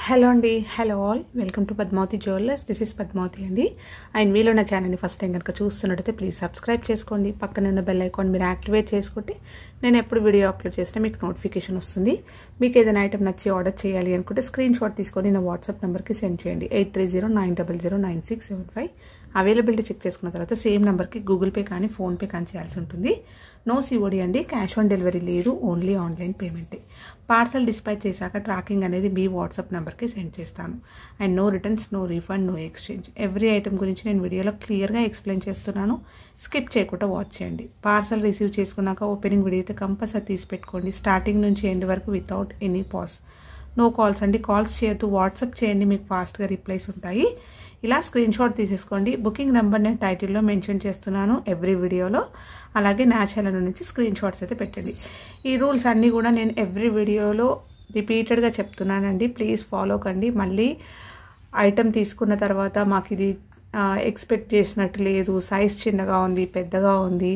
hello అండి hello all welcome to Padmavathi jewellers this is Padmavathi అండి and మీలో నా ఛానల్ని ఫస్ట్ టైం కనుక చూస్తున్నట్టయితే ప్లీజ్ సబ్స్క్రైబ్ చేసుకోండి పక్కన ఉన్న బెల్ ఐకాన్ మీరు యాక్టివేట్ చేసుకుంటే నేను ఎప్పుడు వీడియో అప్లోడ్ చేసినా మీకు నోటిఫికేషన్ వస్తుంది మీకు ఏదైనా ఐటమ్ నచ్చి ఆర్డర్ చేయాలి అనుకుంటే స్క్రీన్ షాట్ తీసుకొని నా వాట్సాప్ నెంబర్కి సెండ్ చేయండి eight three zero nine double zero nine six seven five availability check చేసుకున్న తర్వాత సేమ్ నెంబర్కి గూగుల్ పే కానీ ఫోన్పే కానీ చేయాల్సి ఉంటుంది నో సిఓడి అండి క్యాష్ ఆన్ డెలివరీ లేదు ఓన్లీ ఆన్లైన్ పేమెంటే పార్సల్ డిస్పాచ్ చేశాక ట్రాకింగ్ అనేది మీ వాట్సాప్ నెంబర్కి సెండ్ చేస్తాను and no returns no refund no exchange every item గురించి నేను వీడియోలో క్లియర్గా ఎక్స్ప్లెయిన్ చేస్తున్నాను స్కిప్ చేయకుండా వాచ్ చేయండి పార్సల్ రిసీవ్ చేసుకున్నాక ఓపెనింగ్ వీడియో అయితే కంపల్సరీ తీసి పెట్టుకోండి స్టార్టింగ్ నుంచి ఎండ్ వరకు without any pause no calls అండి కాల్స్ చేయొద్దు వాట్సాప్ చేయండి మీకు ఫాస్ట్గా రిప్లైస్ ఉంటాయి ఇలా స్క్రీన్ షాట్ తీసేసుకోండి బుకింగ్ నెంబర్ నేను టైటిల్లో మెన్షన్ చేస్తున్నాను ఎవ్రీ వీడియోలో అలాగే నా ఛానల్ నుంచి స్క్రీన్ షాట్స్ అయితే పెట్టండి ఈ రూల్స్ అన్నీ కూడా నేను ఎవ్రీ వీడియోలో రిపీటెడ్గా చెప్తున్నానండి ప్లీజ్ ఫాలో కండి మళ్ళీ ఐటెం తీసుకున్న తర్వాత మాకు ఇది ఎక్స్పెక్ట్ చేసినట్టు లేదు సైజ్ చిన్నగా ఉంది పెద్దగా ఉంది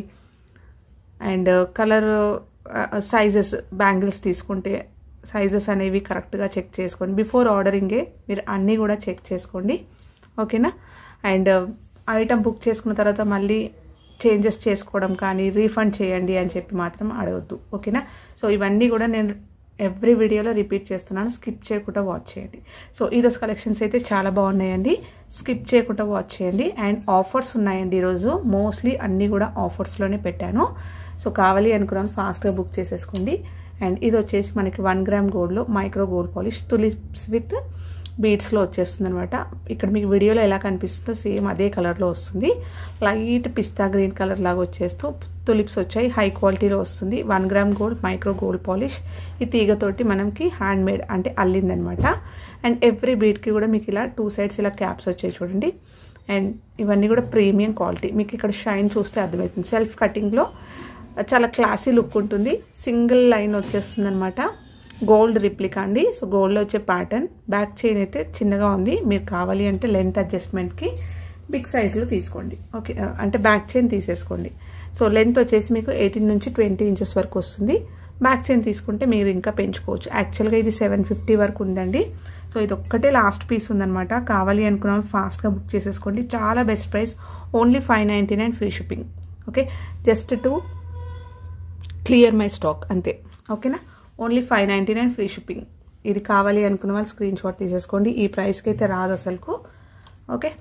అండ్ కలర్ సైజెస్ బ్యాంగిల్స్ తీసుకుంటే సైజెస్ అనేవి కరెక్ట్గా చెక్ చేసుకోండి బిఫోర్ ఆర్డరింగే మీరు అన్నీ కూడా చెక్ చేసుకోండి ఓకేనా అండ్ ఐటమ్ బుక్ చేసుకున్న తర్వాత మళ్ళీ చేంజెస్ చేసుకోవడం కానీ రీఫండ్ చేయండి అని చెప్పి మాత్రం అడగద్దు ఓకేనా సో ఇవన్నీ కూడా నేను ఎవ్రీ వీడియోలో రిపీట్ చేస్తున్నాను స్కిప్ చేయకుండా వాచ్ చేయండి సో ఈరోజు కలెక్షన్స్ అయితే చాలా బాగున్నాయండి స్కిప్ చేయకుండా వాచ్ చేయండి అండ్ ఆఫర్స్ ఉన్నాయండి ఈరోజు మోస్ట్లీ అన్నీ కూడా ఆఫర్స్లోనే పెట్టాను సో కావాలి అనుకున్నాను ఫాస్ట్గా బుక్ చేసేసుకోండి అండ్ ఇది వచ్చేసి మనకి వన్ గ్రామ్ గోల్డ్లో micro gold polish tulips with బీడ్స్లో వచ్చేస్తుంది అనమాట ఇక్కడ మీకు వీడియోలో ఎలా కనిపిస్తుందో సేమ్ అదే కలర్లో వస్తుంది లైట్ పిస్తా గ్రీన్ కలర్ లాగా వచ్చేస్తూ తులిప్స్ వచ్చాయి హై క్వాలిటీలో వస్తుంది one gram gold micro gold polish ఈ తీగతోటి మనకి హ్యాండ్ మేడ్ అంటే అల్లిందనమాట అండ్ ఎవ్రీ బీడ్కి కూడా మీకు ఇలా టూ సైడ్స్ ఇలా క్యాప్స్ వచ్చాయి చూడండి అండ్ ఇవన్నీ కూడా ప్రీమియం క్వాలిటీ మీకు ఇక్కడ షైన్ చూస్తే అర్థమవుతుంది సెల్ఫ్ కటింగ్లో చాలా క్లాసీ లుక్ ఉంటుంది సింగిల్ లైన్ వచ్చేస్తుంది అనమాట గోల్డ్ రిప్లికా అండి సో గోల్డ్లో వచ్చే ప్యాటర్న్ బ్యాక్ చైన్ అయితే చిన్నగా ఉంది మీరు కావాలి అంటే లెంత్ అడ్జస్ట్మెంట్కి బిగ్ సైజులో తీసుకోండి ఓకే అంటే బ్యాక్ చైన్ తీసేసుకోండి సో లెంత్ వచ్చేసి మీకు ఎయిటీన్ నుంచి ట్వంటీ ఇంచెస్ వరకు వస్తుంది బ్యాక్ చైన్ తీసుకుంటే మీరు ఇంకా పెంచుకోవచ్చు యాక్చువల్గా ఇది సెవెన్ ఫిఫ్టీ వరకు ఉందండి సో ఇది ఒక్కటే లాస్ట్ పీస్ ఉందనమాట కావాలి అనుకున్నాం ఫాస్ట్గా బుక్ చేసేసుకోండి చాలా best price only five ninety nine free shipping okay just to clear my stock అంతే ఓకేనా only five ninety nine free shipping ఇది కావాలి అనుకున్న వాళ్ళు స్క్రీన్ షాట్ తీసేసుకోండి ఈ ప్రైస్కి అయితే రాదు అసలుకు ఓకే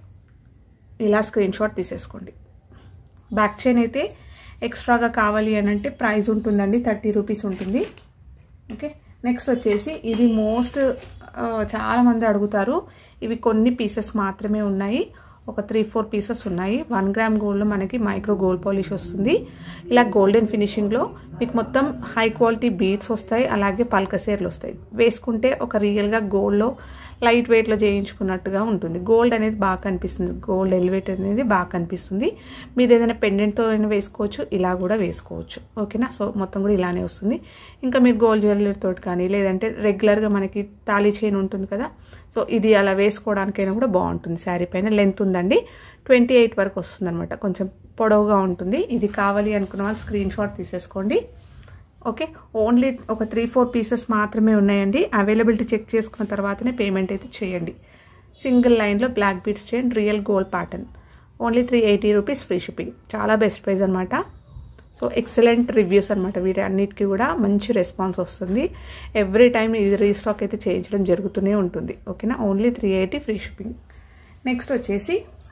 ఇలా స్క్రీన్ షాట్ తీసేసుకోండి బ్యాక్ చైన్ అయితే ఎక్స్ట్రాగా కావాలి అని అంటే ప్రైస్ ఉంటుందండి థర్టీ రూపీస్ ఉంటుంది ఓకే నెక్స్ట్ వచ్చేసి ఇది మోస్ట్ చాలామంది అడుగుతారు ఇవి కొన్ని పీసెస్ మాత్రమే ఉన్నాయి ఒక త్రీ ఫోర్ పీసెస్ ఉన్నాయి వన్ గ్రామ్ గోల్డ్లో మనకి మైక్రో గోల్డ్ పాలిష్ వస్తుంది ఇలా గోల్డెన్ ఫినిషింగ్లో మీకు మొత్తం హై క్వాలిటీ బీడ్స్ వస్తాయి అలాగే పల్కసేర్లు వస్తాయి వేసుకుంటే ఒక రియల్గా గోల్డ్లో లైట్ వెయిట్లో చేయించుకున్నట్టుగా ఉంటుంది గోల్డ్ అనేది బాగా కనిపిస్తుంది గోల్డ్ ఎలివేట్ అనేది బాగా కనిపిస్తుంది మీరు ఏదైనా పెండెంట్తో అయినా వేసుకోవచ్చు ఇలా కూడా వేసుకోవచ్చు ఓకేనా సో మొత్తం కూడా ఇలానే వస్తుంది ఇంకా మీరు గోల్డ్ జ్యువెలరీతో కానీ లేదంటే రెగ్యులర్గా మనకి తాళీ చైన్ ఉంటుంది కదా సో ఇది అలా వేసుకోవడానికైనా కూడా బాగుంటుంది శారీ పైన లెంత్ ఉందండి ట్వంటీ ఎయిట్ వరకు వస్తుంది అనమాట కొంచెం పొడవుగా ఉంటుంది ఇది కావాలి అనుకున్న వాళ్ళు స్క్రీన్ షాట్ తీసేసుకోండి ఓకే ఓన్లీ ఒక త్రీ ఫోర్ పీసెస్ మాత్రమే ఉన్నాయండి అవైలబిలిటీ చెక్ చేసుకున్న తర్వాతనే పేమెంట్ అయితే చేయండి సింగిల్ లైన్లో బ్లాక్ బీట్స్ చేయండి real gold pattern only three eighty rupees free shipping చాలా బెస్ట్ ప్రైస్ అనమాట సో ఎక్సలెంట్ రివ్యూస్ అనమాట వీటి అన్నిటికీ కూడా మంచి రెస్పాన్స్ వస్తుంది ఎవ్రీ టైం ఇది రీస్టాక్ అయితే చేయించడం జరుగుతూనే ఉంటుంది ఓకేనా only three eighty free shipping next వచ్చేసి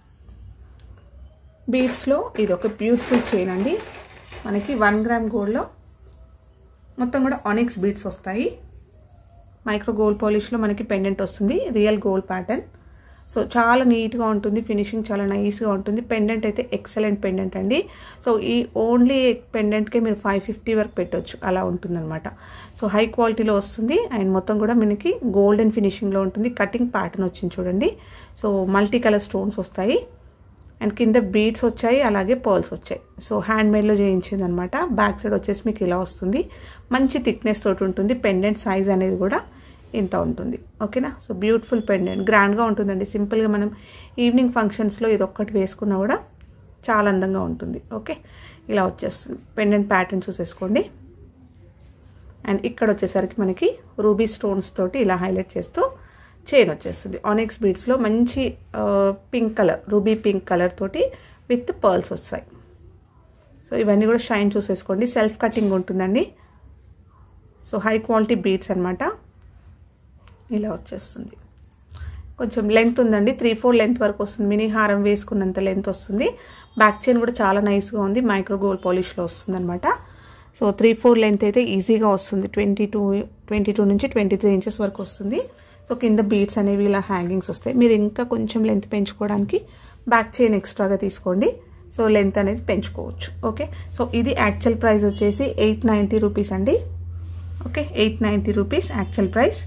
బీడ్స్లో ఇది ఒక బ్యూటిఫుల్ చైన్ అండి మనకి వన్ గ్రామ్ గోల్డ్లో మొత్తం కూడా ఆనిక్స్ బీడ్స్ వస్తాయి మైక్రో గోల్డ్ పాలిష్లో మనకి పెండెంట్ వస్తుంది రియల్ గోల్డ్ ప్యాటర్న్ సో చాలా నీట్గా ఉంటుంది ఫినిషింగ్ చాలా నైస్గా ఉంటుంది పెండెంట్ అయితే ఎక్సలెంట్ పెండెంట్ అండి సో ఈ ఓన్లీ పెండెంట్కే మీరు ఫైవ్ ఫిఫ్టీ వరకు పెట్టవచ్చు అలా ఉంటుందన్నమాట సో హై క్వాలిటీలో వస్తుంది అండ్ మొత్తం కూడా మనకి గోల్డెన్ ఫినిషింగ్లో ఉంటుంది కటింగ్ ప్యాటర్న్ వచ్చింది చూడండి సో మల్టీ కలర్ స్టోన్స్ వస్తాయి అండ్ కింద బీడ్స్ వచ్చాయి అలాగే పర్ల్స్ వచ్చాయి సో హ్యాండ్ మేడ్లో చేయించింది అనమాట బ్యాక్ సైడ్ వచ్చేసి మీకు ఇలా వస్తుంది మంచి థిక్నెస్ తోటి ఉంటుంది పెండెంట్ సైజ్ అనేది కూడా ఇంత ఉంటుంది ఓకేనా సో బ్యూటిఫుల్ పెండెంట్ గ్రాండ్గా ఉంటుందండి సింపుల్గా మనం ఈవినింగ్ ఫంక్షన్స్లో ఇది ఒక్కటి వేసుకున్నా కూడా చాలా అందంగా ఉంటుంది ఓకే ఇలా వచ్చేస్తుంది పెండెంట్ ప్యాటర్న్ చూసేసుకోండి అండ్ ఇక్కడ వచ్చేసరికి మనకి రూబీ స్టోన్స్ తోటి ఇలా హైలైట్ చేస్తూ చైన్ వచ్చేస్తుంది ఆనిక్స్ బీడ్స్లో మంచి pink colour ruby pink colour తోటి విత్ పర్ల్స్ వస్తాయి సో ఇవన్నీ కూడా షైన్ చూసేసుకోండి సెల్ఫ్ కటింగ్ ఉంటుందండి సో హై క్వాలిటీ బీడ్స్ అనమాట ఇలా వచ్చేస్తుంది కొంచెం లెంత్ ఉందండి త్రీ ఫోర్ లెంత్ వరకు వస్తుంది మినీ హారం వేసుకున్నంత లెంత్ వస్తుంది బ్యాక్ చైన్ కూడా చాలా నైస్గా ఉంది మైక్రో గోల్డ్ పాలిష్లో వస్తుంది అనమాట సో త్రీ ఫోర్ లెంత్ అయితే ఈజీగా వస్తుంది ట్వంటీ టూ ట్వంటీ టూ నుంచి ట్వంటీ త్రీ ఇంచెస్ వరకు వస్తుంది సో కింద బీడ్స్ అనేవి ఇలా హ్యాంగింగ్స్ వస్తాయి మీరు ఇంకా కొంచెం లెంత్ పెంచుకోవడానికి బ్యాక్ చైన్ ఎక్స్ట్రాగా తీసుకోండి సో లెంత్ అనేది పెంచుకోవచ్చు ఓకే సో ఇది యాక్చువల్ ప్రైస్ వచ్చేసి ఎయిట్ నైంటీ రూపీస్ అండి okay eight ninety rupees actual price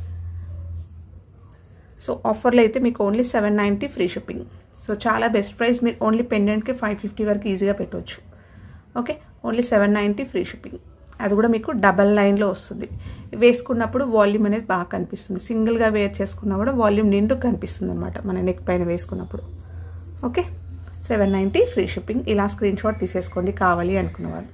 so ఆఫర్లో అయితే మీకు only seven ninety free shipping so చాలా బెస్ట్ ప్రైస్ మీరు ఓన్లీ పెండెంట్కి ఫైవ్ ఫిఫ్టీ వరకు ఈజీగా పెట్టవచ్చు okay only seven ninety free shipping అది కూడా మీకు డబల్ లైన్లో వస్తుంది వేసుకున్నప్పుడు వాల్యూమ్ అనేది బాగా కనిపిస్తుంది సింగిల్గా వేర్ చేసుకున్నా కూడా వాల్యూమ్ నిండు కనిపిస్తుంది అనమాట మన నెక్ పైన వేసుకున్నప్పుడు okay seven ninety free shipping ఇలా స్క్రీన్ షాట్ తీసేసుకోండి కావాలి అనుకున్న వాళ్ళు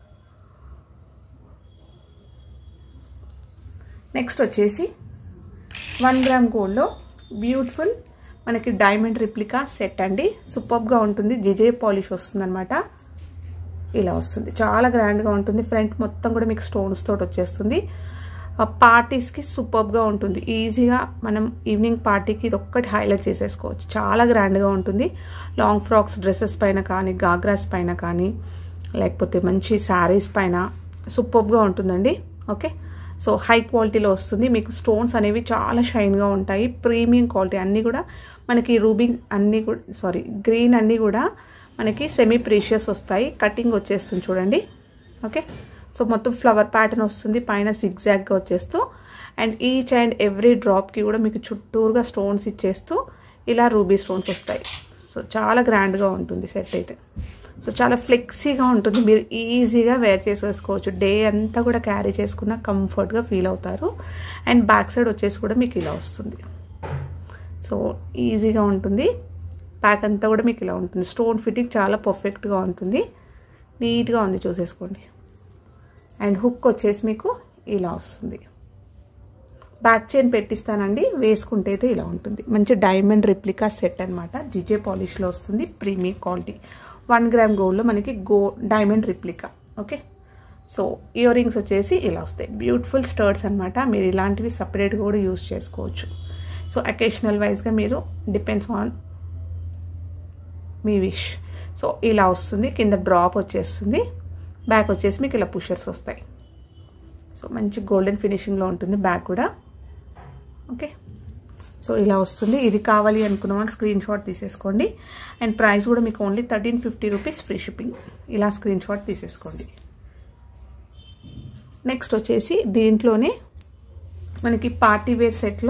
నెక్స్ట్ వచ్చేసి వన్ గ్రామ్ గోల్డ్లో బ్యూటిఫుల్ మనకి డైమండ్ రిప్లికా సెట్ అండి సూపర్గా ఉంటుంది జిజే పాలిష్ వస్తుందన్నమాట ఇలా వస్తుంది చాలా గ్రాండ్గా ఉంటుంది ఫ్రంట్ మొత్తం కూడా మీకు స్టోన్స్ తోటి వచ్చేస్తుంది పార్టీస్కి సూపర్గా ఉంటుంది ఈజీగా మనం ఈవినింగ్ పార్టీకి ఇది ఒక్కటి హైలైట్ చేసేసుకోవచ్చు చాలా గ్రాండ్గా ఉంటుంది లాంగ్ ఫ్రాక్స్ డ్రెస్సెస్ పైన కానీ గాగ్రాస్ పైన కానీ లేకపోతే మంచి శారీస్ పైన సూపర్గా ఉంటుందండి ఓకే సో హై క్వాలిటీలో వస్తుంది మీకు స్టోన్స్ అనేవి చాలా షైన్గా ఉంటాయి ప్రీమియం క్వాలిటీ అన్నీ కూడా మనకి రూబింగ్ అన్నీ కూడా సారీ గ్రీన్ అన్నీ కూడా మనకి సెమీ ప్రీషియస్ వస్తాయి కటింగ్ వచ్చేస్తుంది చూడండి ఓకే సో మొత్తం ఫ్లవర్ ప్యాటర్న్ వస్తుంది పైన సిగ్జాగ్గా వచ్చేస్తూ అండ్ ఈచ్ అండ్ ఎవ్రీ డ్రాప్కి కూడా మీకు చుట్టూరుగా స్టోన్స్ ఇచ్చేస్తూ ఇలా రూబీ స్టోన్స్ వస్తాయి సో చాలా గ్రాండ్గా ఉంటుంది సెట్ అయితే సో చాలా ఫ్లెక్సీగా ఉంటుంది మీరు ఈజీగా వేర్ చేసేసుకోవచ్చు డే అంతా కూడా క్యారీ చేసుకున్న కంఫర్ట్గా ఫీల్ అవుతారు అండ్ బ్యాక్ సైడ్ వచ్చేసి కూడా మీకు ఇలా వస్తుంది సో ఈజీగా ఉంటుంది ప్యాక్ అంతా కూడా మీకు ఇలా ఉంటుంది స్టోన్ ఫిట్టింగ్ చాలా పర్ఫెక్ట్గా ఉంటుంది నీట్గా ఉంది చూసేసుకోండి అండ్ హుక్ వచ్చేసి మీకు ఇలా వస్తుంది బ్యాక్ చైన్ పెట్టిస్తానండి వేసుకుంటే అయితే ఇలా ఉంటుంది మంచి డైమండ్ రిప్లికా సెట్ అనమాట జిజే పాలిష్లో వస్తుంది ప్రీమియం క్వాలిటీ వన్ గ్రామ్ గోల్డ్లో మనకి గో diamond replica okay so earrings వచ్చేసి ఇలా వస్తాయి బ్యూటిఫుల్ స్టర్ట్స్ అనమాట మీరు ఇలాంటివి సపరేట్గా కూడా యూస్ చేసుకోవచ్చు సో అకేషనల్ వైజ్గా మీరు డిపెండ్స్ ఆన్ మీ విష్ సో ఇలా వస్తుంది కింద డ్రాప్ వచ్చేస్తుంది బ్యాక్ వచ్చేసి మీకు ఇలా పుషర్స్ వస్తాయి సో మంచి గోల్డెన్ ఫినిషింగ్లో ఉంటుంది బ్యాక్ కూడా ఓకే సో ఇలా వస్తుంది ఇది కావాలి అనుకున్న వాళ్ళు స్క్రీన్ షాట్ తీసేసుకోండి అండ్ ప్రైస్ కూడా మీకు only thirteen fifty rupees free shipping ఇలా స్క్రీన్ షాట్ తీసేసుకోండి నెక్స్ట్ వచ్చేసి దీంట్లోనే మనకి పార్టీ వేర్ సెట్లో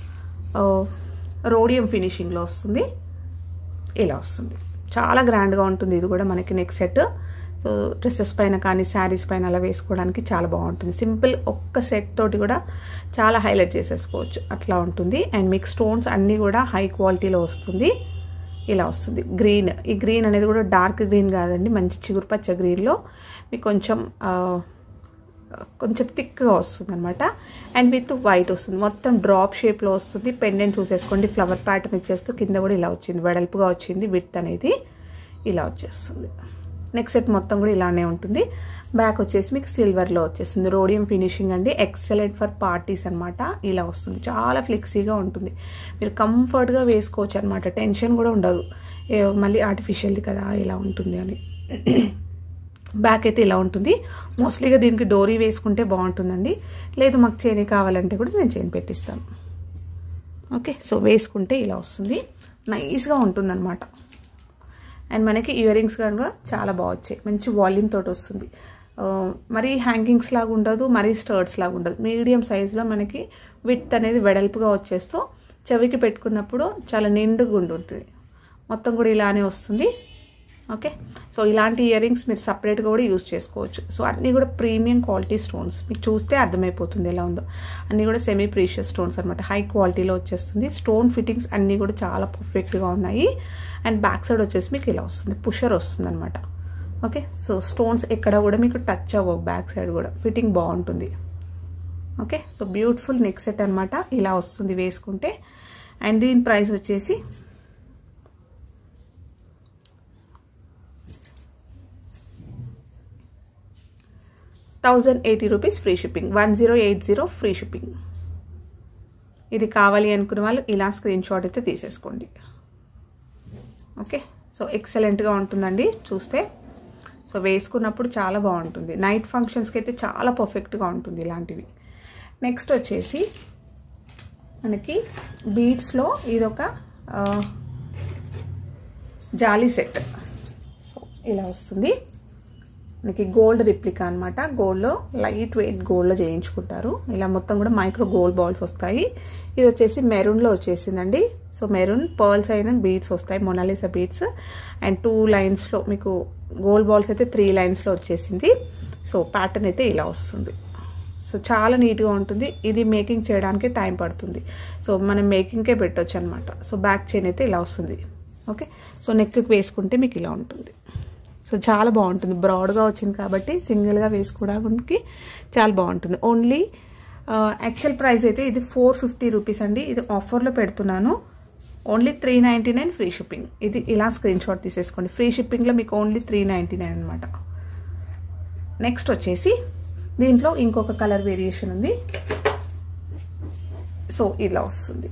రోడియం ఫినిషింగ్లో వస్తుంది ఇలా వస్తుంది చాలా గ్రాండ్గా ఉంటుంది ఇది కూడా మనకి నెక్ సెట్ సో డ్రెస్సెస్ పైన కానీ శారీస్ పైన అలా వేసుకోవడానికి చాలా బాగుంటుంది సింపుల్ ఒక్క సెట్ తోటి కూడా చాలా హైలైట్ చేసేసుకోవచ్చు అట్లా ఉంటుంది అండ్ మీకు స్టోన్స్ అన్నీ కూడా హై క్వాలిటీలో వస్తుంది ఇలా వస్తుంది గ్రీన్ ఈ గ్రీన్ అనేది కూడా డార్క్ గ్రీన్ కాదండి మంచి చిగురుపచ్చ గ్రీన్లో మీకు కొంచెం కొంచెం థిక్గా వస్తుంది అనమాట అండ్ విత్ వైట్ వస్తుంది మొత్తం డ్రాప్ షేప్లో వస్తుంది పెండెంట్ చూసేసుకోండి ఫ్లవర్ ప్యాటర్న్ ఇచ్చేస్తూ కింద కూడా ఇలా వచ్చింది వెడల్పుగా వచ్చింది విత్ అనేది ఇలా వచ్చేస్తుంది నెక్స్ట్ సెట్ మొత్తం కూడా ఇలానే ఉంటుంది బ్యాక్ వచ్చేసి మీకు సిల్వర్లో వచ్చేస్తుంది రోడియం ఫినిషింగ్ అండి ఎక్సలెంట్ ఫర్ పార్టీస్ అనమాట ఇలా వస్తుంది చాలా ఫ్లెక్సీగా ఉంటుంది మీరు కంఫర్ట్గా వేసుకోవచ్చు అనమాట టెన్షన్ కూడా ఉండదు మళ్ళీ ఆర్టిఫిషియల్ది కదా ఇలా ఉంటుంది అని బ్యాక్ అయితే ఇలా ఉంటుంది మోస్ట్లీగా దీనికి డోరీ వేసుకుంటే బాగుంటుందండి లేదు మాకు చైన్ కావాలంటే కూడా నేను చైన్ పెట్టిస్తాను ఓకే సో వేసుకుంటే ఇలా వస్తుంది నైస్గా ఉంటుందన్నమాట అండ్ మనకి ఇయర్ రింగ్స్ కూడా చాలా బాగా వచ్చాయి మంచి వాల్యూమ్ తోటి వస్తుంది మరీ హ్యాంగింగ్స్ లాగా ఉండదు మరీ స్టర్ట్స్ లాగా ఉండదు మీడియం సైజులో మనకి విత్ అనేది వెడల్పుగా వచ్చేస్తూ చెవికి పెట్టుకున్నప్పుడు చాలా నిండుగా ఉంటుంది మొత్తం కూడా ఇలానే వస్తుంది ఓకే సో ఇలాంటి ఇయర్ రింగ్స్ మీరు సపరేట్గా కూడా యూజ్ చేసుకోవచ్చు సో అన్నీ కూడా ప్రీమియం క్వాలిటీ స్టోన్స్ మీకు చూస్తే అర్థమైపోతుంది ఎలా ఉందో అన్నీ కూడా సెమీ ప్రీషియస్ స్టోన్స్ అనమాట హై క్వాలిటీలో వచ్చేస్తుంది స్టోన్ ఫిట్టింగ్స్ అన్నీ కూడా చాలా పర్ఫెక్ట్గా ఉన్నాయి అండ్ బ్యాక్ సైడ్ వచ్చేసి మీకు ఇలా వస్తుంది పుషర్ వస్తుంది అనమాట ఓకే సో స్టోన్స్ ఎక్కడ కూడా మీకు టచ్ అవ్వవు బ్యాక్ సైడ్ కూడా ఫిట్టింగ్ బాగుంటుంది okay so beautiful neck set అనమాట ఇలా వస్తుంది వేసుకుంటే అండ్ దీని ప్రైస్ వచ్చేసి thousand eighty rupees free shipping one zero eight zero free shipping ఇది కావాలి అనుకునే వాళ్ళు ఇలా స్క్రీన్ షాట్ అయితే తీసేసుకోండి ఓకే సో ఎక్సలెంట్గా ఉంటుందండి చూస్తే సో వేసుకున్నప్పుడు చాలా బాగుంటుంది నైట్ ఫంక్షన్స్కి అయితే చాలా పర్ఫెక్ట్గా ఉంటుంది ఇలాంటివి నెక్స్ట్ వచ్చేసి మనకి బీడ్స్లో ఇదొక జాలీ సెట్ సో ఇలా వస్తుంది మనకి గోల్డ్ రిప్లికా అనమాట గోల్డ్లో లైట్ వెయిట్ గోల్డ్లో చేయించుకుంటారు ఇలా మొత్తం కూడా మైక్రో గోల్డ్ బాల్స్ వస్తాయి ఇది వచ్చేసి మెరూన్లో వచ్చేసిందండి సో మెరూన్ పర్ల్స్ అయిన బీడ్స్ వస్తాయి మొనాలిసా బీడ్స్ అండ్ టూ లైన్స్లో మీకు గోల్డ్ బాల్స్ అయితే త్రీ లైన్స్లో వచ్చేసింది సో ప్యాటర్న్ అయితే ఇలా వస్తుంది సో చాలా నీట్గా ఉంటుంది ఇది మేకింగ్ చేయడానికి టైం పడుతుంది సో మనం మేకింగ్కే పెట్టవచ్చు అనమాట సో బ్యాక్ చైన్ అయితే ఇలా వస్తుంది ఓకే సో నెక్కి వేసుకుంటే మీకు ఇలా ఉంటుంది సో చాలా బాగుంటుంది బ్రాడ్గా వచ్చింది కాబట్టి సింగిల్గా వేసుకోవడానికి చాలా బాగుంటుంది ఓన్లీ యాక్చువల్ ప్రైస్ అయితే ఇది ఫోర్ ఫిఫ్టీ రూపీస్ అండి ఇది ఆఫర్లో పెడుతున్నాను only three ninety nine free shipping ఇది ఇలా స్క్రీన్ షాట్ తీసేసుకోండి ఫ్రీ షిప్పింగ్లో మీకు ఓన్లీ త్రీ నైంటీ నైన్ అనమాట నెక్స్ట్ వచ్చేసి దీంట్లో ఇంకొక కలర్ వేరియేషన్ ఉంది సో ఇలా వస్తుంది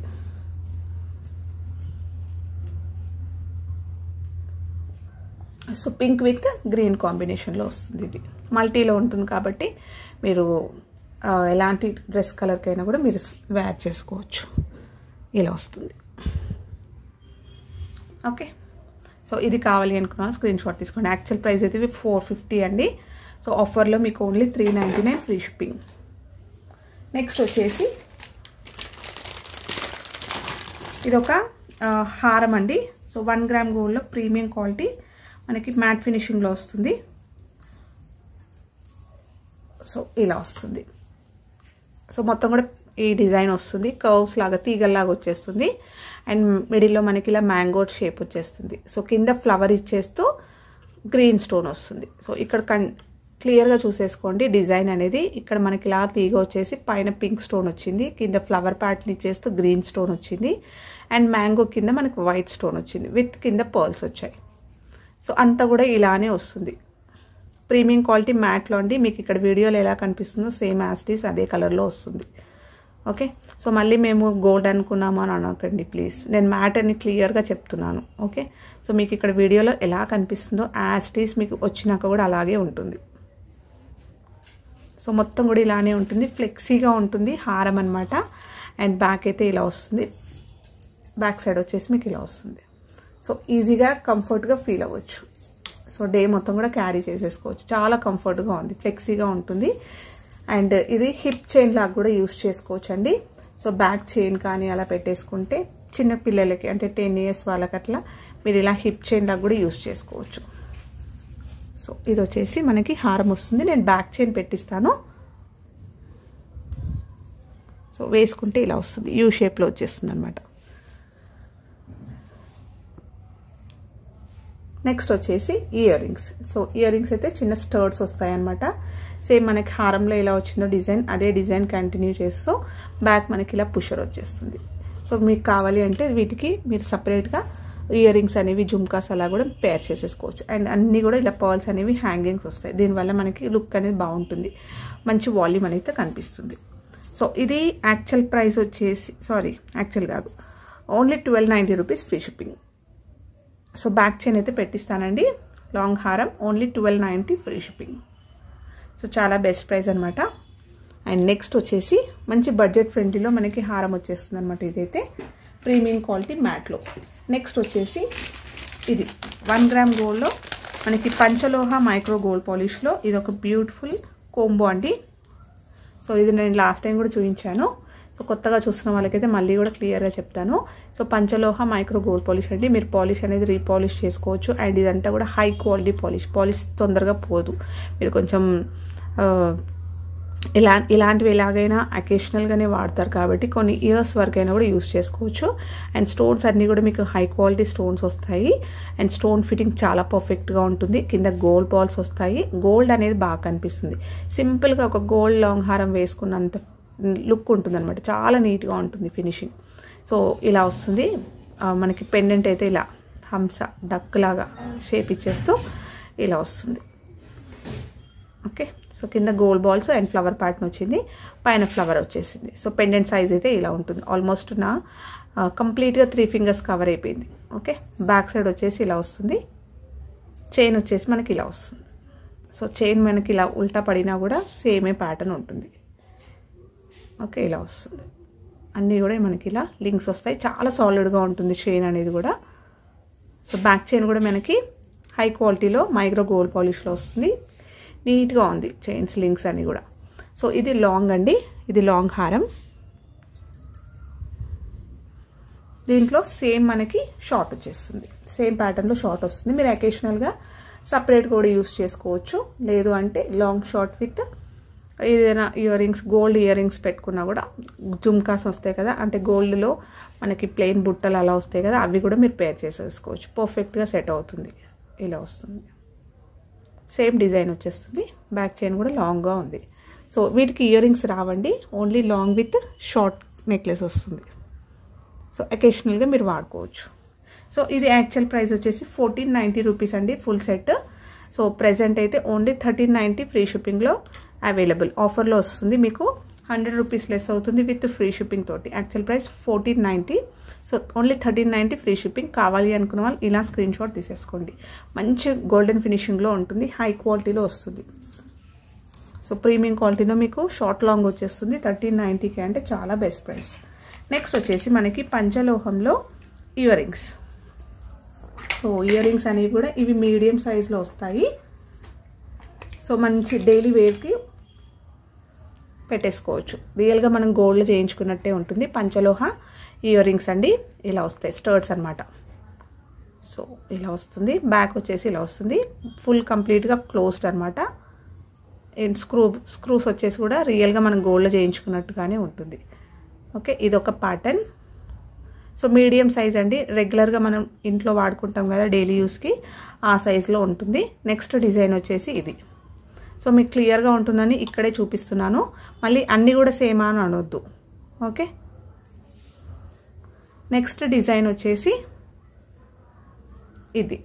సో పింక్ విత్ గ్రీన్ కాంబినేషన్లో వస్తుంది ఇది మల్టీలో ఉంటుంది కాబట్టి మీరు ఎలాంటి డ్రెస్ కలర్కైనా కూడా మీరు వేర్ చేసుకోవచ్చు ఇలా వస్తుంది ఓకే సో ఇది కావాలి అనుకున్నాను స్క్రీన్ షాట్ తీసుకోండి యాక్చువల్ ప్రైస్ అయితే ఇవి ఫోర్ ఫిఫ్టీ అండి సో ఆఫర్లో మీకు only three ninety nine free shipping next వచ్చేసి ఇదొక హారం అండి సో వన్ గ్రామ్ గోల్డ్లో ప్రీమియం క్వాలిటీ మనకి మ్యాట్ ఫినిషింగ్లో వస్తుంది సో ఇలా వస్తుంది సో మొత్తం కూడా ఈ డిజైన్ వస్తుంది కర్వ్స్ లాగా తీగల్లాగా వచ్చేస్తుంది అండ్ మిడిల్లో మనకి ఇలా మ్యాంగో షేప్ వచ్చేస్తుంది సో కింద ఫ్లవర్ ఇచ్చేస్తూ గ్రీన్ స్టోన్ వస్తుంది సో ఇక్కడ కన్ క్లియర్గా చూసేసుకోండి డిజైన్ అనేది ఇక్కడ మనకి ఇలా తీగ వచ్చేసి పైన పింక్ స్టోన్ వచ్చింది కింద ఫ్లవర్ ప్యాటర్న్ ఇచ్చేస్తూ గ్రీన్ స్టోన్ వచ్చింది అండ్ మ్యాంగో కింద మనకి వైట్ స్టోన్ వచ్చింది విత్ కింద పర్ల్స్ వచ్చాయి సో అంతా కూడా ఇలానే వస్తుంది ప్రీమియం క్వాలిటీ మ్యాట్లో అండి మీకు ఇక్కడ వీడియోలో ఎలా కనిపిస్తుందో సేమ్ యాస్టీస్ అదే కలర్లో వస్తుంది ఓకే సో మళ్ళీ మేము గోల్డ్ అనుకున్నాము అని అనకండి ప్లీజ్ నేను మ్యాట్ అని క్లియర్గా చెప్తున్నాను ఓకే సో మీకు ఇక్కడ వీడియోలో ఎలా కనిపిస్తుందో యాస్టీస్ మీకు వచ్చినాక కూడా అలాగే ఉంటుంది సో మొత్తం కూడా ఇలానే ఉంటుంది ఫ్లెక్సీగా ఉంటుంది హారం అనమాట అండ్ బ్యాక్ అయితే ఇలా వస్తుంది బ్యాక్ సైడ్ వచ్చేసి మీకు ఇలా వస్తుంది సో ఈజీగా కంఫర్ట్గా ఫీల్ అవ్వచ్చు సో డే మొత్తం కూడా క్యారీ చేసేసుకోవచ్చు చాలా కంఫర్ట్గా ఉంది ఫ్లెక్సీగా ఉంటుంది అండ్ ఇది హిప్ చైన్ లాగా కూడా యూస్ చేసుకోవచ్చు అండి సో బ్యాక్ చైన్ కానీ అలా పెట్టేసుకుంటే చిన్న పిల్లలకి అంటే టెన్ ఇయర్స్ వాళ్ళకి అట్లా మీరు ఇలా హిప్ చైన్ లాగా కూడా యూస్ చేసుకోవచ్చు సో ఇది వచ్చేసి మనకి హారం వస్తుంది నేను బ్యాక్ చైన్ పెట్టిస్తాను సో వేసుకుంటే ఇలా వస్తుంది యూ షేప్లో వచ్చేస్తుంది అనమాట నెక్స్ట్ వచ్చేసి earrings so earrings అయితే చిన్న స్టర్ట్స్ వస్తాయన్నమాట సేమ్ మనకి హారంలో ఎలా వచ్చిందో డిజైన్ అదే డిజైన్ కంటిన్యూ చేస్తూ బ్యాక్ మనకి ఇలా పుషర్ వచ్చేస్తుంది సో మీకు కావాలి అంటే వీటికి మీరు సపరేట్గా ఇయర్ రింగ్స్ అనేవి జుమ్కాస్ అలా కూడా పేర్ చేసేసుకోవచ్చు అండ్ అన్నీ కూడా ఇలా పర్ల్స్ అనేవి హ్యాంగింగ్స్ వస్తాయి దీనివల్ల మనకి లుక్ అనేది బాగుంటుంది మంచి వాల్యూమ్ అనేది కనిపిస్తుంది సో ఇది యాక్చువల్ ప్రైస్ వచ్చేసి సారీ యాక్చువల్ కాదు only twelve ninety rupees free shipping so back chain అయితే పెట్టిస్తానండి లాంగ్ హారం only twelve ninety free shipping so చాలా బెస్ట్ ప్రైస్ అనమాట అండ్ నెక్స్ట్ వచ్చేసి మంచి బడ్జెట్ ఫ్రెండ్లీలో మనకి హారం వచ్చేస్తుంది అనమాట ఇదైతే ప్రీమియం క్వాలిటీ మ్యాట్లో నెక్స్ట్ వచ్చేసి ఇది వన్ గ్రామ్ గోల్డ్లో మనకి పంచలోహ మైక్రో గోల్డ్ పాలిష్లో ఇది ఒక బ్యూటిఫుల్ కోంబో అండి సో ఇది నేను లాస్ట్ టైం కూడా చూపించాను సో కొత్తగా చూస్తున్న వాళ్ళకైతే మళ్ళీ కూడా క్లియర్గా చెప్తాను సో పంచలోహ మైక్రో గోల్డ్ పాలిష్ అండి మీరు పాలిష్ అనేది రీపాలిష్ చేసుకోవచ్చు అండ్ ఇదంతా కూడా హై క్వాలిటీ పాలిష్ పాలిష్ తొందరగా పోదు మీరు కొంచెం ఇలా ఇలాంటివి ఎలాగైనా అకేషనల్గానే వాడతారు కాబట్టి కొన్ని ఇయర్స్ వరకైనా కూడా యూస్ చేసుకోవచ్చు అండ్ స్టోన్స్ అన్నీ కూడా మీకు హై క్వాలిటీ స్టోన్స్ వస్తాయి అండ్ స్టోన్ ఫిట్టింగ్ చాలా పర్ఫెక్ట్గా ఉంటుంది కింద గోల్డ్ బాల్స్ వస్తాయి గోల్డ్ అనేది బాగా కనిపిస్తుంది సింపుల్గా ఒక గోల్డ్ లాంగ్ హారం వేసుకున్నంత లుక్ ఉంటుంది అనమాట చాలా నీట్గా ఉంటుంది ఫినిషింగ్ సో ఇలా వస్తుంది ఆ, మనకి పెండెంట్ అయితే ఇలా హంస డక్ లాగా షేప్ ఇచ్చేస్తూ ఇలా వస్తుంది ఓకే సో కింద gold balls and flower pattern వచ్చింది పైన ఫ్లవర్ వచ్చేసింది సో పెండెంట్ సైజ్ అయితే ఇలా ఉంటుంది ఆల్మోస్ట్ నా కంప్లీట్గా త్రీ ఫింగర్స్ కవర్ అయిపోయింది ఓకే బ్యాక్ సైడ్ వచ్చేసి ఇలా వస్తుంది చైన్ వచ్చేసి మనకి ఇలా వస్తుంది సో చైన్ మనకి ఇలా ఉల్టా పడినా కూడా సేమే ప్యాటర్న్ ఉంటుంది ఓకే ఇలా వస్తుంది అన్నీ కూడా మనకి ఇలా లింక్స్ వస్తాయి చాలా సాలిడ్గా ఉంటుంది చైన్ అనేది కూడా సో బ్యాక్ చైన్ కూడా మనకి హై క్వాలిటీలో మైక్రో గోల్డ్ పాలిష్లో వస్తుంది నీట్గా ఉంది చైన్స్ లింక్స్ అన్నీ కూడా సో ఇది లాంగ్ అండి ఇది లాంగ్ హారం దీంట్లో సేమ్ మనకి షార్ట్ వచ్చేస్తుంది సేమ్ ప్యాటర్న్లో షార్ట్ వస్తుంది మీరు అకేషనల్గా సపరేట్ కూడా యూస్ చేసుకోవచ్చు లేదు అంటే లాంగ్ షార్ట్ విత్ ఏదైనా earrings gold earrings పెట్టుకున్నా కూడా జుమ్కాస్ వస్తాయి కదా అంటే గోల్డ్లో మనకి ప్లెయిన్ బుట్టలు అలా వస్తాయి కదా అవి కూడా మీరు పేర్ చేసేసుకోవచ్చు పర్ఫెక్ట్గా సెట్ అవుతుంది ఇలా వస్తుంది సేమ్ డిజైన్ వచ్చేస్తుంది బ్యాక్ చైన్ కూడా లాంగ్గా ఉంది సో వీటికి ఇయర్ రింగ్స్ రావండి only long with short necklace వస్తుంది సో అకేషనల్గా మీరు వాడుకోవచ్చు సో ఇది యాక్చువల్ ప్రైస్ వచ్చేసి ఫోర్టీన్ నైంటీ రూపీస్ అండి ఫుల్ సెట్ సో ప్రెజెంట్ అయితే ఓన్లీ థర్టీన్ నైంటీ ఫ్రీ షిప్పింగ్లో అవైలబుల్ ఆఫర్లో వస్తుంది మీకు హండ్రెడ్ రూపీస్ లెస్ అవుతుంది విత్ ఫ్రీ షిప్పింగ్ తోటి actual price fourteen ninety so only thirteen ninety free shipping కావాలి అనుకున్న వాళ్ళు ఇలా స్క్రీన్ షాట్ తీసేసుకోండి మంచి గోల్డెన్ ఫినిషింగ్లో ఉంటుంది హై క్వాలిటీలో వస్తుంది సో ప్రీమియం క్వాలిటీలో మీకు షార్ట్ లాంగ్ వచ్చేస్తుంది థర్టీన్ నైంటీకి అంటే చాలా బెస్ట్ ప్రైస్ నెక్స్ట్ వచ్చేసి మనకి పంచలోహంలో earrings so earrings అనేవి కూడా ఇవి మీడియం సైజులో వస్తాయి సో మంచి డైలీ వేర్కి పెట్టేసుకోవచ్చు రియల్గా మనం గోల్డ్లో చేయించుకున్నట్టే ఉంటుంది పంచలోహ ఇయర్ రింగ్స్ అండి ఇలా వస్తాయి స్టర్ట్స్ అనమాట సో ఇలా వస్తుంది బ్యాక్ వచ్చేసి ఇలా వస్తుంది ఫుల్ కంప్లీట్గా క్లోజ్డ్ అనమాట అండ్ స్క్రూ స్క్రూస్ వచ్చేసి కూడా రియల్గా మనం గోల్డ్లో చేయించుకున్నట్టుగానే ఉంటుంది ఓకే ఇది ఒక ప్యాటర్న్ సో మీడియం సైజ్ అండి రెగ్యులర్గా మనం ఇంట్లో వాడుకుంటాం కదా డైలీ యూస్కి ఆ సైజులో ఉంటుంది నెక్స్ట్ డిజైన్ వచ్చేసి ఇది సో మీకు క్లియర్గా ఉంటుందని ఇక్కడే చూపిస్తున్నాను మళ్ళీ అన్నీ కూడా సేమ్ అని అనొద్దు ఓకే నెక్స్ట్ డిజైన్ వచ్చేసి ఇది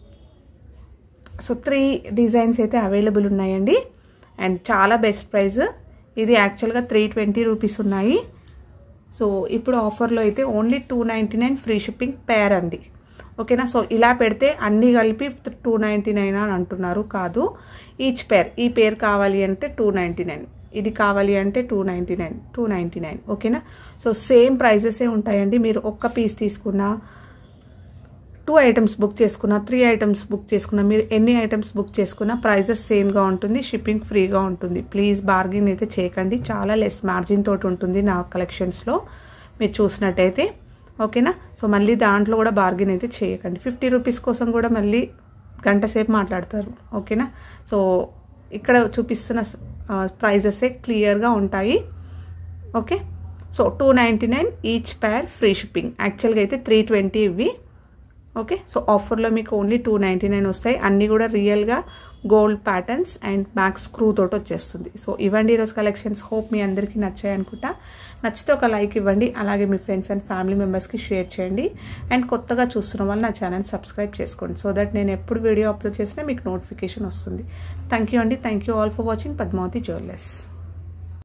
సో త్రీ డిజైన్స్ అయితే అవైలబుల్ ఉన్నాయండి అండ్ చాలా బెస్ట్ ప్రైస్ ఇది యాక్చువల్గా త్రీ ట్వంటీ రూపీస్ ఉన్నాయి సో ఇప్పుడు ఆఫర్లో అయితే only two ninety nine free shipping pair అండి ఓకేనా సో ఇలా పెడితే అన్నీ కలిపి టూ నైంటీ నైన్ అని అంటున్నారు కాదు ఈచ్ పేర్ ఈ పేర్ కావాలి అంటే టూ నైంటీ నైన్ ఇది కావాలి అంటే two ninety nine two ninety nine ఓకేనా సో సేమ్ ప్రైజెసే ఉంటాయండి మీరు ఒక్క పీస్ తీసుకున్నా టూ ఐటమ్స్ బుక్ చేసుకున్నా త్రీ ఐటమ్స్ బుక్ చేసుకున్నా మీరు ఎన్ని ఐటమ్స్ బుక్ చేసుకున్నా ప్రైజెస్ సేమ్గా ఉంటుంది షిప్పింగ్ ఫ్రీగా ఉంటుంది ప్లీజ్ బార్గెన్ అయితే చేయకండి చాలా లెస్ మార్జిన్ తోటి ఉంటుంది నా కలెక్షన్స్లో మీరు చూసినట్టయితే ఓకేనా సో మళ్ళీ దాంట్లో కూడా బార్గెన్ అయితే చేయకండి ఫిఫ్టీ రూపీస్ కోసం కూడా మళ్ళీ గంట సేపు మాట్లాడతారు ఓకేనా సో ఇక్కడ చూపిస్తున్న ప్రైజెసే క్లియర్గా ఉంటాయి okay so two ninety nine each pair free shipping యాక్చువల్గా అయితే త్రీ ట్వంటీ ఇవి ఓకే సో ఆఫర్లో మీకు ఓన్లీ టూ నైంటీ నైన్ వస్తాయి అన్నీ కూడా రియల్గా gold patterns and back screw తోటి వచ్చేస్తుంది సో ఇవ్వండి ఈరోజు కలెక్షన్స్ హోప్ మీ అందరికీ నచ్చాయి అనుకుంటా నచ్చితే ఒక లైక్ ఇవ్వండి అలాగే మీ ఫ్రెండ్స్ అండ్ ఫ్యామిలీ మెంబర్స్కి షేర్ చేయండి అండ్ కొత్తగా చూస్తున్న వాళ్ళు నా ఛానల్ సబ్స్క్రైబ్ చేసుకోండి సో దట్ నేను ఎప్పుడు వీడియో అప్లోడ్ చేసినా మీకు నోటిఫికేషన్ వస్తుంది థ్యాంక్ యూ అండి thank you all for watching Padmavathi jewellers